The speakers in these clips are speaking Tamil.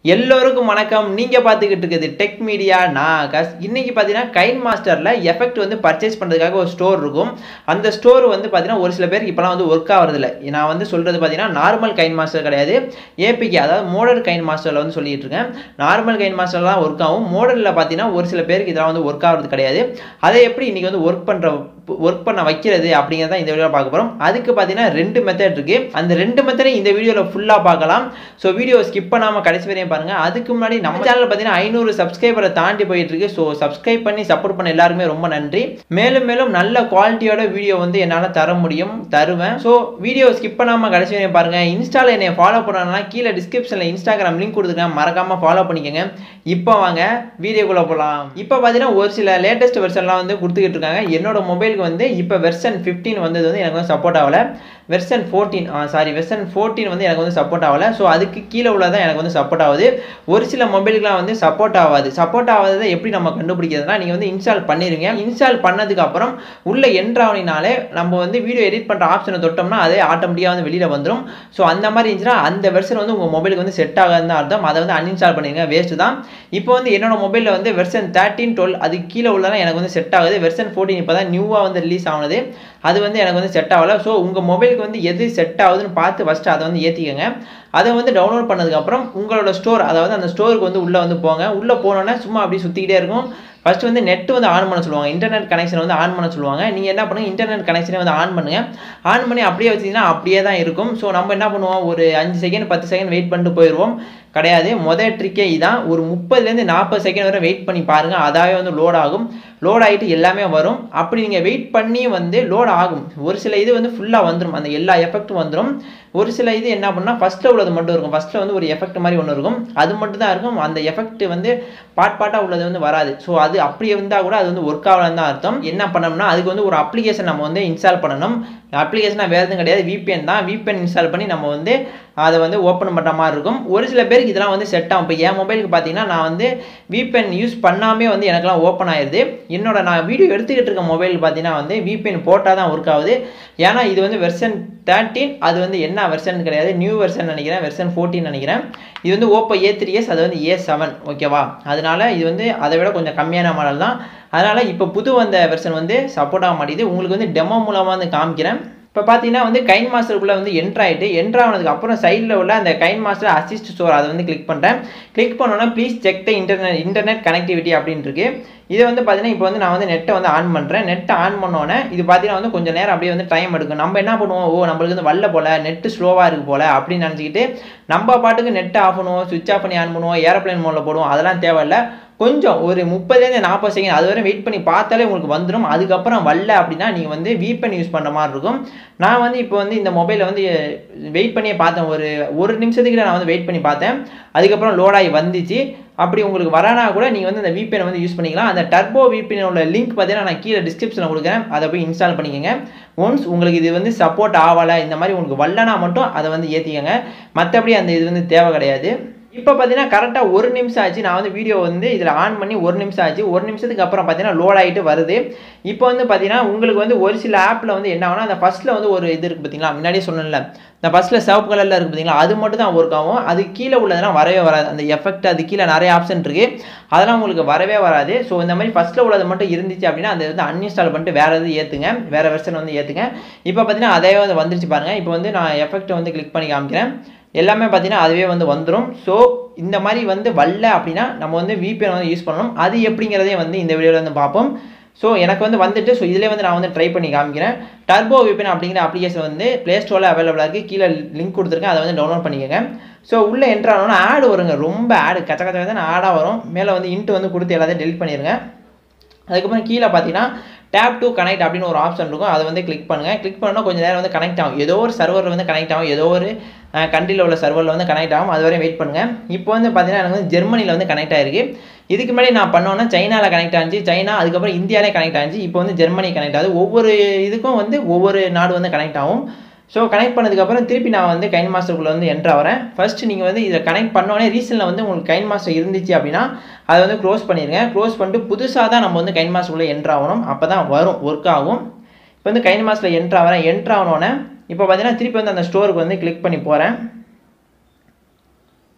எல்லோருக்கும் வணக்கம் நீங்க பார்த்துக்கிட்டு இருக்குது டெக் மீடியா நான் ஆகாஷ் இன்னைக்கு பார்த்தீங்கன்னா கைன் மாஸ்டர்ல எஃபெக்ட் வந்து பர்ச்சேஸ் பண்றதுக்காக ஒரு ஸ்டோர் இருக்கும் அந்த ஸ்டோர் வந்து பார்த்தீங்கன்னா ஒரு சில பேருக்கு இப்போலாம் வந்து ஒர்க் ஆகிறது இல்லை நான் வந்து சொல்றது பார்த்தீங்கன்னா நார்மல் கைன் மாஸ்டர் கிடையாது ஏபிகே அதாவது மோடல் கைன் மாஸ்டர்ல வந்து சொல்லிட்டு இருக்கேன் நார்மல் கைன் மாஸ்டர்லாம் ஒர்க் ஆகும் மோடலில் பார்த்தீங்கன்னா ஒரு சில பேருக்கு இதெல்லாம் வந்து ஒர்க் ஆகிறது கிடையாது அதை எப்படி இன்னைக்கு வந்து ஒர்க் பண்ற ஒர்க் பண்ண வைக்கிறது அப்படிங்கிறத இந்த வீடியோவில் பார்க்க போகிறோம் அதுக்கு பார்த்தீங்கன்னா ரெண்டு மெத்தட் இருக்கு அந்த ரெண்டு மெத்தடையும் இந்த வீடியோவில் ஃபுல்லாக பார்க்கலாம் ஸோ வீடியோ ஸ்கிப் பண்ணாமல் கடைசி வரையும் பாருங்க அதுக்கு முன்னாடி நம்ம சேனல் பார்த்தீங்கன்னா ஐநூறு சப்ஸ்கிரைபரை தாண்டி போயிட்டு இருக்கு ஸோ சப்ஸ்கிரைப் பண்ணி சப்போர்ட் பண்ண எல்லாருமே ரொம்ப நன்றி மேலும் மேலும் நல்ல குவாலிட்டியோட வீடியோ வந்து என்னால் தர முடியும் தருவேன் ஸோ வீடியோ ஸ்கிப் பண்ணாமல் கடைசி வரையும் பாருங்க இன்ஸ்டால என்னை ஃபாலோ பண்ணணும்னா கீழே டிஸ்கிரிப்ஷனில் இன்ஸ்டாகிராம் லிங்க் கொடுத்துருக்கேன் மறக்காம ஃபாலோ பண்ணிக்கோங்க இப்போ வாங்க வீடியோக்குள்ளே போகலாம் இப்போ பார்த்தீங்கன்னா ஒரு சில லேட்டஸ்ட் வெர்ஷன்லாம் வந்து கொடுத்துக்கிட்டு இருக்காங்க என்னோட மொபைலுக்கு வந்து இப்போ வெர்ஷன் ஃபிஃப்டீன் வந்தது வந்து எனக்கு வந்து சப்போர்ட் ஆகலை version fourteen sorry version fourteen வந்து எனக்கு வந்து சப்போர்ட் ஆகலை ஸோ அதுக்கு கீழே உள்ளதான் எனக்கு வந்து சப்போர்ட் ஆகுது ஒரு சில மொபைலுக்குலாம் வந்து சப்போர்ட் ஆகாது சப்போர்ட் ஆகாததை எப்படி நம்ம கண்டுபிடிக்கிறதுனா நீங்கள் வந்து இன்ஸ்டால் பண்ணிடுங்க இன்ஸ்டால் பண்ணதுக்கு அப்புறம் உள்ள என்ட்ராவினாலே நம்ம வந்து வீடியோ எடிட் பண்ணுற ஆப்ஷனை தொட்டோம்னா அதே ஆட்டோமேட்டிக்காக வந்து வெளியில் வந்துடும் ஸோ அந்த மாதிரி இருந்துச்சுன்னா அந்த வெர்ஷன் வந்து உங்கள் மொபைலுக்கு வந்து செட் ஆகாதுன்னு அர்த்தம் அதை வந்து அன்இன்ஸ்டால் பண்ணிடுங்க வேஸ்ட்டு தான் இப்போ வந்து என்னோட மொபைலில் வந்து வெர்ஷன் தேர்ட்டின் டுவெல் அது கீழே உள்ளதான் எனக்கு வந்து செட் ஆகுது வெர்ஷன் ஃபோர்டீன் இப்போ தான் நியூவாக வந்து ரிலீஸ் ஆனது அது வந்து எனக்கு வந்து செட் ஆகலை ஸோ உங்கள் மொபைலுக்கு வந்து எது செட் ஆகுதுன்னு பார்த்து ஃபஸ்ட்டு அதை வந்து ஏற்றிக்கங்க அதை வந்து டவுன்லோட் பண்ணதுக்கப்புறம் உங்களோட ஸ்டோர் அதாவது அந்த ஸ்டோருக்கு வந்து உள்ளே வந்து போங்க உள்ளே போனோன்னே சும்மா அப்படியே சுற்றிக்கிட்டே இருக்கும் ஃபஸ்ட்டு வந்து நெட் வந்து ஆன் பண்ண சொல்லுவாங்க இன்டர்நெட் கனெக்ஷன் வந்து ஆன் பண்ண சொல்லுவாங்க நீங்கள் என்ன பண்ணுங்கள் இன்டர்நெட் கனெக்ஷனை வந்து ஆன் பண்ணுங்கள் ஆன் பண்ணி அப்படியே வச்சிங்கன்னா அப்படியே தான் இருக்கும் ஸோ நம்ம என்ன பண்ணுவோம் ஒரு அஞ்சு செகண்ட் பத்து செகண்ட் வெயிட் பண்ணிட்டு போயிடுவோம் கிடையாது முதல் ட்ரிக்கே இதான் ஒரு முப்பதுலேருந்து நாற்பது செகண்ட் வரை வெயிட் பண்ணி பாருங்கள் அதாவே வந்து லோட் ஆகும் லோட் ஆகிட்டு எல்லாமே வரும் அப்படி நீங்கள் வெயிட் பண்ணி வந்து லோட் ஆகும் ஒரு சில இது வந்து ஃபுல்லாக வந்துடும் அந்த எல்லா எஃபெக்ட்டும் வந்துடும் ஒரு சில இது என்ன பண்ணால் ஃபஸ்ட்டில் உள்ளது மட்டும் இருக்கும் ஃபஸ்ட்டில் வந்து ஒரு எஃபெக்ட் மாதிரி ஒன்று இருக்கும் அது மட்டும் தான் இருக்கும் அந்த எஃபெக்ட் வந்து பாட் பாட்டாக உள்ளது வந்து வராது ஸோ அது அப்படியே இருந்தால் கூட அது வந்து ஒர்க் ஆகலன்னு தான் அர்த்தம் என்ன பண்ணணும்னா அதுக்கு வந்து ஒரு அப்ளிகேஷன் நம்ம வந்து இன்ஸ்டால் பண்ணணும் அப்ளிகேஷனாக வேறு எதுவும் கிடையாது விபிஎன் தான் விபிஎன் இன்ஸ்டால் பண்ணி நம்ம வந்து அதை வந்து ஓப்பன் பண்ணுற மாதிரி இருக்கும் ஒரு சில பேருக்கு இதெல்லாம் வந்து செட் ஆகும் இப்போ என் மொபைலுக்கு பார்த்தீங்கன்னா நான் வந்து விபிஎன் யூஸ் பண்ணாமே வந்து எனக்குலாம் ஓப்பன் ஆயிடுது என்னோட நான் வீடியோ எடுத்துக்கிட்டு இருக்க மொபைல் பார்த்தீங்கன்னா வந்து விபிஎன் போட்டால் தான் ஒர்க் ஆகுது ஏன்னா இது வந்து வெர்ஷன் தேர்ட்டீன் அது வந்து என்ன வெர்ஷன் கிடையாது நியூ வெர்ஷன் நினைக்கிறேன் வெர்ஷன் ஃபோர்டீன் நினைக்கிறேன் இது வந்து ஓப்போ ஏ த்ரீ எஸ் அது வந்து ஏ செவன் ஓகேவா அதனால இது வந்து அதை விட கொஞ்சம் கம்மியான மாடல் தான் அதனால் இப்போ புது வந்த வெர்ஷன் வந்து சப்போர்ட் ஆக மாட்டேங்குது உங்களுக்கு வந்து டெமோ மூலமாக வந்து காமிக்கிறேன் இப்போ பார்த்தீங்கன்னா வந்து கைன் மாஸ்டருக்குள்ளே வந்து என்ட்ரு ஆகிட்டு என்ட்ரு ஆனதுக்கு அப்புறம் சைடில் உள்ள அந்த கைன் மாஸ்டர் அசிஸ்ட் ஸ்டோர் அதை வந்து கிளிக் பண்ணுறேன் கிளிக் பண்ணோன்னா please check the internet internet connectivity அப்படின்னு இருக்கு இது வந்து பார்த்தீங்கன்னா இப்போ வந்து நான் வந்து நெட்டை வந்து ஆன் பண்ணுறேன் நெட்டை ஆன் பண்ணோன்னே இது பார்த்தீங்கன்னா வந்து கொஞ்சம் நேரம் அப்படியே வந்து டைம் எடுக்கும் நம்ம என்ன பண்ணுவோம் ஓ நம்மளுக்கு வந்து வரல போல நெட்டு ஸ்லோவாக இருக்கு போல அப்படின்னு நினச்சிக்கிட்டு நம்ம பாட்டுக்கு நெட்டை ஆஃப் பண்ணுவோம் சுவிச் ஆஃப் பண்ணி ஆன் பண்ணுவோம் ஏரோப்ளைன் மோடில் போடுவோம் அதெல்லாம் தேவையில்லை கொஞ்சம் ஒரு முப்பதுலேருந்து நாற்பது செகண்ட் அது வரை வெயிட் பண்ணி பார்த்தாலே உங்களுக்கு வந்துடும் அதுக்கப்புறம் வரல அப்படின்னா நீங்கள் வந்து வீப்பன் யூஸ் பண்ணுற மாதிரி இருக்கும் நான் வந்து இப்போ வந்து இந்த மொபைலை வந்து வெயிட் பண்ணியே பார்த்தேன் ஒரு ஒரு நிமிஷத்துக்கு நான் வந்து வெயிட் பண்ணி பார்த்தேன் அதுக்கப்புறம் லோடாகி வந்துச்சு அப்படி உங்களுக்கு வரானா கூட நீங்கள் வந்து அந்த விபிஎன் வந்து யூஸ் பண்ணிக்கலாம் அந்த டர்போ விபிஎனோட லிங்க் பார்த்தீங்கன்னா நான் கீழே டிஸ்கிரிப்ஷனில் கொடுக்குறேன் அதை போய் இன்ஸ்டால் பண்ணிக்கோங்க ஒன்ஸ் உங்களுக்கு இது வந்து சப்போர்ட் ஆகலை இந்த மாதிரி உங்களுக்கு வரலனா மட்டும் அதை வந்து ஏற்றிக்கங்க மற்றபடி அந்த இது வந்து தேவை கிடையாது இப்போ பார்த்தீங்கன்னா கரெக்டாக ஒரு நிமிஷம் ஆச்சு நான் வந்து வீடியோ வந்து இதில் ஆன் பண்ணி ஒரு நிமிஷம் ஆச்சு ஒரு நிமிஷத்துக்கு அப்புறம் பார்த்தீங்கன்னா லோட் ஆகிட்டு வருது இப்போ வந்து பார்த்தீங்கன்னா உங்களுக்கு வந்து ஒரு சில ஆப்பில் வந்து என்ன ஆகும்னா அந்த ஃபஸ்ட்டில் வந்து ஒரு இது இருக்குது பார்த்தீங்களா முன்னாடியே சொன்னேன்ல இந்த ஃபஸ்ட்டில் சிவப்பு கலரில் இருக்குது பார்த்தீங்களா அது மட்டும் தான் ஒர்க் ஆகும் அது கீழே உள்ளதெல்லாம் வரவே வராது அந்த எஃபெக்ட் அது கீழே நிறைய ஆப்ஷன் இருக்குது அதெல்லாம் உங்களுக்கு வரவே வராது ஸோ இந்த மாதிரி ஃபஸ்ட்டில் உள்ளது மட்டும் இருந்துச்சு அப்படின்னா அதை வந்து அன்இன்ஸ்டால் பண்ணிட்டு வேறு எது ஏற்றுங்க வேறு வெர்ஷன் வந்து ஏற்றுங்க இப்போ பார்த்தீங்கன்னா அதே வந்து வந்துருச்சு பாருங்கள் இப்போ வந்து நான் எஃபெக்ட்டை வந்து கிளிக் பண்ணி காமிக்கிறேன் எல்லாமே பார்த்தீங்கன்னா அதுவே வந்து வந்துடும் ஸோ இந்த மாதிரி வந்து வரல அப்படின்னா நம்ம வந்து விபிஎன் வந்து யூஸ் பண்ணணும் அது எப்படிங்கிறதே வந்து இந்த வீடியோவில் வந்து பார்ப்போம் ஸோ எனக்கு வந்து வந்துட்டு ஸோ இதிலே வந்து நான் வந்து ட்ரை பண்ணி காமிக்கிறேன் டர்போ விபிஎன் அப்படிங்கிற அப்ளிகேஷன் வந்து ப்ளே ஸ்டோரில் அவைலபிளாக இருக்குது கீழே லிங்க் கொடுத்துருக்கேன் அதை வந்து டவுன்லோட் பண்ணிக்கோங்க ஸோ உள்ளே என்ட்ரானோன்னா ஆடு வருங்க ரொம்ப ஆடு கச்ச கச்ச தான் ஆடாக வரும் மேலே வந்து இன்ட்டு வந்து கொடுத்து எல்லாத்தையும் டெலிட் பண்ணிடுங்க அதுக்கப்புறம் கீழே பார்த்தீங்கன்னா டேப் டு கனெக்ட் அப்படின்னு ஒரு ஆப்ஷன் இருக்கும் அதை வந்து கிளிக் பண்ணுங்கள் கிளிக் பண்ணால் கொஞ்சம் நேரம் வந்து கனெக்ட் ஆகும் ஏதோ ஒரு சர்வரில் வந்து கனெக்ட் ஆகும் ஏதோ ஒரு கண்ட்ரியில் உள்ள சர்வரில் வந்து கனெக்ட் ஆகும் அது வரையும் வெயிட் பண்ணுங்கள் இப்போ வந்து பார்த்தீங்கன்னா எனக்கு வந்து ஜெர்மனியில் வந்து கனெக்ட் ஆயிருக்கு இதுக்கு முன்னாடி நான் பண்ணோன்னா சைனாவில் கனெக்ட் ஆச்சு சைனா அதுக்கப்புறம் இந்தியாவிலே கனெக்ட் ஆச்சு இப்போ வந்து ஜெர்மனி கனெக்ட் ஆகுது ஒவ்வொரு இதுக்கும் வந்து ஒவ்வொரு நாடு வந்து கனெக்ட் ஆகும் ஸோ கனெக்ட் பண்ணதுக்கப்புறம் திருப்பி நான் வந்து கைன் மாஸ்டருக்குள்ளே வந்து என்ட்ரு வரேன் ஃபர்ஸ்ட் நீங்கள் வந்து இதை கனெக்ட் பண்ணோடனே ரீசனில் வந்து உங்களுக்கு கைன் மாஸ்டர் இருந்துச்சு அப்படின்னா அதை வந்து க்ளோஸ் பண்ணிடுங்க க்ளோஸ் பண்ணிட்டு புதுசாக தான் நம்ம வந்து கைன் மாஸ்டருக்குள்ளே என்ட்ரு ஆகணும் அப்போ தான் வரும் ஒர்க் ஆகும் இப்போ வந்து கைன் மாஸ்டரில் என்ட்ரு ஆகிறேன் என்ட்ரு ஆகணுன்னே இப்போ பார்த்தீங்கன்னா திருப்பி வந்து அந்த ஸ்டோருக்கு வந்து கிளிக் பண்ணி போகிறேன்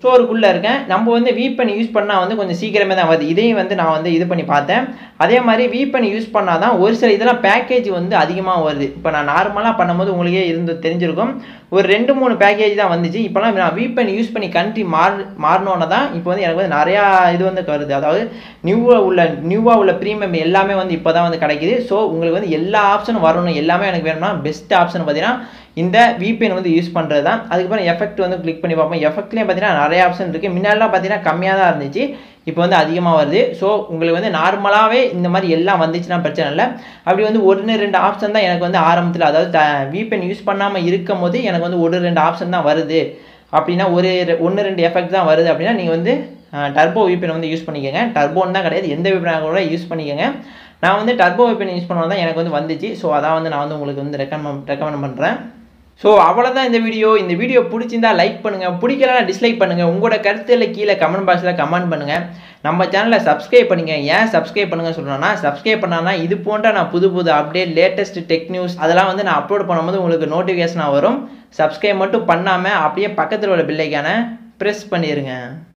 ஸ்டோருக்குள்ளே இருக்கேன் நம்ம வந்து வீப்பன் யூஸ் பண்ணால் வந்து கொஞ்சம் சீக்கிரமே தான் வருது இதையும் வந்து நான் வந்து இது பண்ணி பார்த்தேன் அதே மாதிரி வீப்பன் யூஸ் பண்ணால் தான் ஒரு சில இதெல்லாம் பேக்கேஜ் வந்து அதிகமாக வருது இப்போ நான் நார்மலாக பண்ணும்போது உங்களுக்கே இருந்து தெரிஞ்சிருக்கும் ஒரு ரெண்டு மூணு பேக்கேஜ் தான் வந்துச்சு இப்போலாம் நான் வீப்பன் யூஸ் பண்ணி கண்ட்ரி மாறு மாறினோன்னு தான் இப்போ வந்து எனக்கு வந்து நிறையா இது வந்து வருது அதாவது நியூவாக உள்ள நியூவாக உள்ள ப்ரீமியம் எல்லாமே வந்து இப்போ தான் வந்து கிடைக்குது ஸோ உங்களுக்கு வந்து எல்லா ஆப்ஷனும் வரணும் எல்லாமே எனக்கு வேணும்னா பெஸ்ட் ஆப்ஷன் பார்த்தீங்கன்னா இந்த விபிஎன் வந்து யூஸ் பண்ணுறது தான் அதுக்கப்புறம் எஃபெக்ட் வந்து கிளிக் பண்ணி பார்ப்போம் எஃபெக்ட்லேயும் பார்த்தீங்கன்னா நிறைய ஆப்ஷன் இருக்குது முன்னாடிலாம் பார்த்தீங்கன்னா கம்மியாக தான் இருந்துச்சு இப்போ வந்து அதிகமாக வருது ஸோ உங்களுக்கு வந்து நார்மலாகவே இந்த மாதிரி எல்லாம் வந்துச்சுன்னா பிரச்சனை இல்லை அப்படி வந்து ஒன்று ரெண்டு ஆப்ஷன் தான் எனக்கு வந்து ஆரம்பத்தில் அதாவது விபிஎன் யூஸ் பண்ணாமல் இருக்கும் போது எனக்கு வந்து ஒரு ரெண்டு ஆப்ஷன் தான் வருது அப்படின்னா ஒரு ஒன்று ரெண்டு எஃபெக்ட் தான் வருது அப்படின்னா நீங்கள் வந்து டர்போ விபிஎன் வந்து யூஸ் பண்ணிக்கோங்க டர்போன்னு தான் கிடையாது எந்த விபிஎன் கூட யூஸ் பண்ணிக்கோங்க நான் வந்து டர்போ விபிஎன் யூஸ் பண்ணது தான் எனக்கு வந்து வந்துச்சு ஸோ அதான் வந்து நான் வந்து உங்களுக்கு வந்து ரெக்கமெண்ட் ரெக்கமெண்ட் பண்ணுறேன் ஸோ அவ்வளோதான் இந்த வீடியோ இந்த வீடியோ பிடிச்சிருந்தா லைக் பண்ணுங்கள் பிடிக்கலனா டிஸ்லைக் பண்ணுங்கள் உங்களோட கருத்துல கீழே கமெண்ட் பாக்ஸில் கமெண்ட் பண்ணுங்கள் நம்ம சேனலை சப்ஸ்கிரைப் பண்ணுங்க ஏன் சப்ஸ்கிரைப் பண்ணுங்க சொல்கிறேன்னா சப்ஸ்கிரைப் பண்ணானா இது போன்ற நான் புது புது அப்டேட் லேட்டஸ்ட் டெக் நியூஸ் அதெல்லாம் வந்து நான் அப்லோட் பண்ணும்போது உங்களுக்கு நோட்டிஃபிகேஷனாக வரும் சப்ஸ்கிரைப் மட்டும் பண்ணாமல் அப்படியே பக்கத்தில் உள்ள பில்லைக்கான ப்ரெஸ் பண்ணிடுங்க